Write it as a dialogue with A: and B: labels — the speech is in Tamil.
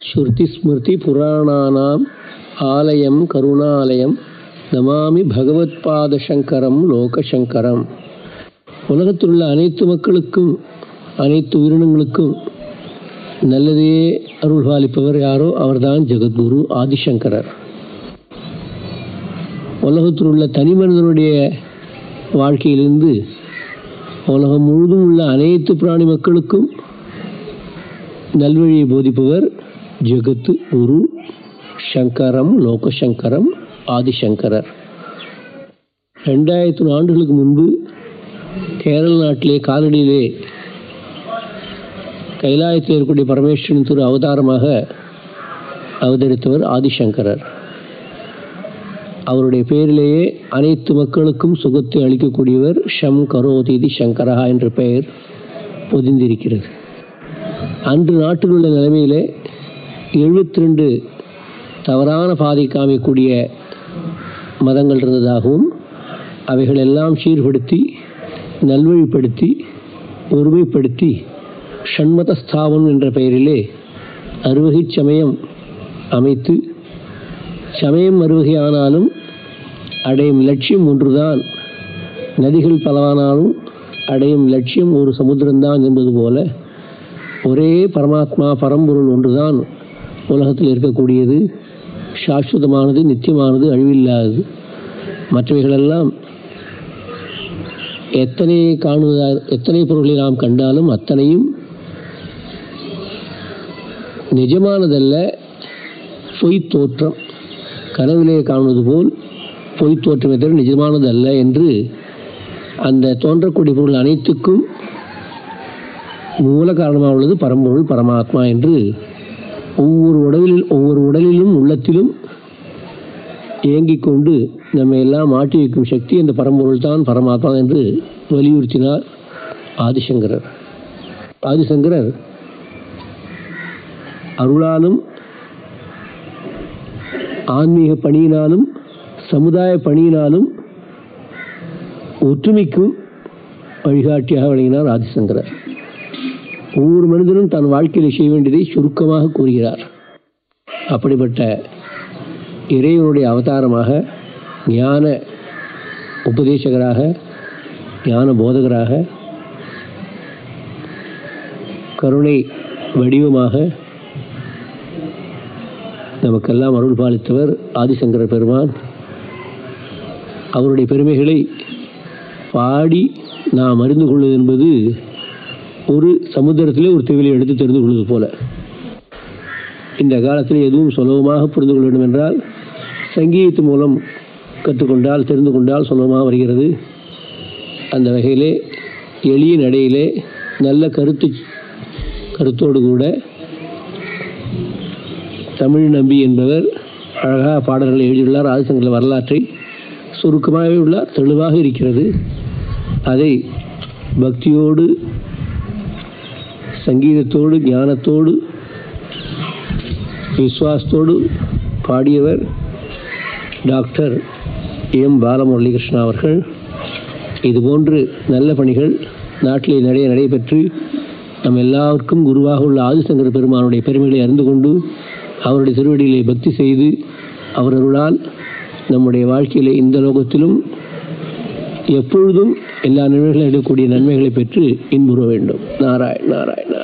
A: ஸ்ருதிஸ்மிருதிபுராணானாम् ஆலயம் கருணாலயம் நமாமி பகவத்பாத சங்கரம் லோகசங்கரம் உலகத்தில் உள்ள அனைத்து மக்களுக்கும் அனைத்து உயிரினங்களுக்கும் நல்லதே அருள் பாலிப்பவர் யாரோ அவர்தான் ஜெகத்குரு ஆதிசங்கரர் உலகத்தில் உள்ள தனி மனிதனுடைய வாழ்க்கையிலிருந்து உலகம் முழுதும் உள்ள அனைத்து பிராணி மக்களுக்கும் நல்வழியை போதிப்பவர் ஜெகத்து குரு சங்கரம் லோகசங்கரம் ஆதிசங்கரர் ரெண்டாயிரத்தி ஆண்டுகளுக்கு முன்பு கேரள நாட்டிலே காலடியிலே கைலாயத்தில் இருக்கக்கூடிய பரமேஸ்வரன் திரு அவதாரமாக அவதரித்தவர் ஆதிசங்கரர் அவருடைய பெயரிலேயே அனைத்து மக்களுக்கும் சுகத்தை அளிக்கக்கூடியவர் ஷம் கரோதீதி சங்கரஹா என்ற பெயர் பொதிந்திருக்கிறது அன்று நாட்டில் உள்ள நிலைமையிலே எழுபத்தி ரெண்டு தவறான பாதை காமிக்கக்கூடிய மதங்கள் இருந்ததாகவும் அவைகள் எல்லாம் சீர்படுத்தி நல்வழிப்படுத்தி ஒருமைப்படுத்தி ஷண்மத ஸ்தாபனம் என்ற பெயரிலே அறுவகை சமயம் அமைத்து சமயம் அறுவகை ஆனாலும் அடையும் லட்சியம் ஒன்றுதான் நதிகள் பலவானாலும் அடையும் லட்சியம் ஒரு சமுத்திரம்தான் என்பது போல ஒரே பரமாத்மா பரம்பொருள் ஒன்றுதான் உலகத்தில் இருக்கக்கூடியது சாஸ்வதமானது நித்தியமானது அழிவில்லாதது மற்றவைகளெல்லாம் எத்தனை காணுவதா எத்தனை பொருள்களை நாம் கண்டாலும் அத்தனையும் நிஜமானதல்ல பொய் தோற்றம் கனவிலே காணுவது போல் பொய் தோற்றமே தவிர நிஜமானது அல்ல என்று அந்த தோன்றக்கூடிய பொருள் அனைத்துக்கும் மூல காரணமாக உள்ளது பரம்பொருள் பரமாத்மா என்று ஒவ்வொரு உடலில் ஒவ்வொரு உடலிலும் உள்ளத்திலும் இயங்கிக் கொண்டு நம்மை எல்லாம் மாற்றி வைக்கும் சக்தி அந்த பரம்பொருள் தான் பரமாத்மா என்று வலியுறுத்தினார் ஆதிசங்கரர் ஆதிசங்கரர் அருளாலும் ஆன்மீக பணியினாலும் சமுதாய பணியினாலும் ஒற்றுமைக்கும் வழிகாட்டியாக விளங்கினார் ஆதிசங்கரர் ஒவ்வொரு மனிதனும் தன் வாழ்க்கையில் செய்ய வேண்டியதை சுருக்கமாக கூறுகிறார் அப்படிப்பட்ட இறைவனுடைய அவதாரமாக ஞான உபதேசகராக ஞான போதகராக கருணை வடிவமாக நமக்கெல்லாம் அருள் பாலித்தவர் ஆதிசங்கர பெருமான் அவருடைய பெருமைகளை பாடி நாம் அறிந்து கொள்வது என்பது ஒரு சமுத்திரத்திலே ஒரு தெவிலை எடுத்து தெரிந்து கொள்வது போல இந்த காலத்தில் எதுவும் சுலபமாக புரிந்து கொள்ள வேண்டும் என்றால் சங்கீதத்து மூலம் கற்றுக்கொண்டால் தெரிந்து கொண்டால் சுலபமாக வருகிறது அந்த வகையிலே எளிய நடையிலே நல்ல கருத்து கருத்தோடு கூட தமிழ் நம்பி என்பவர் அழகாக பாடல்களை எழுதியுள்ளார் ஆதிசங்கர வரலாற்றை சுருக்கமாகவே உள்ளார் தெளிவாக இருக்கிறது அதை பக்தியோடு சங்கீதத்தோடு ஞானத்தோடு விஸ்வாசத்தோடு பாடியவர் டாக்டர் எம் பாலமுரளிகிருஷ்ணா அவர்கள் இதுபோன்று நல்ல பணிகள் நாட்டிலே நிறைய நடைபெற்று நம் எல்லாருக்கும் குருவாக உள்ள ஆதிசங்கர பெருமானுடைய பெருமைகளை அறிந்து கொண்டு அவருடைய திருவடியிலே பக்தி செய்து அவர் அருளால் நம்முடைய வாழ்க்கையிலே இந்த லோகத்திலும் எப்பொழுதும் எல்லா நன்மைகளும் எடுக்கக்கூடிய நன்மைகளை பெற்று இன்புற வேண்டும் நாராயண் நாராயண் நாராயண்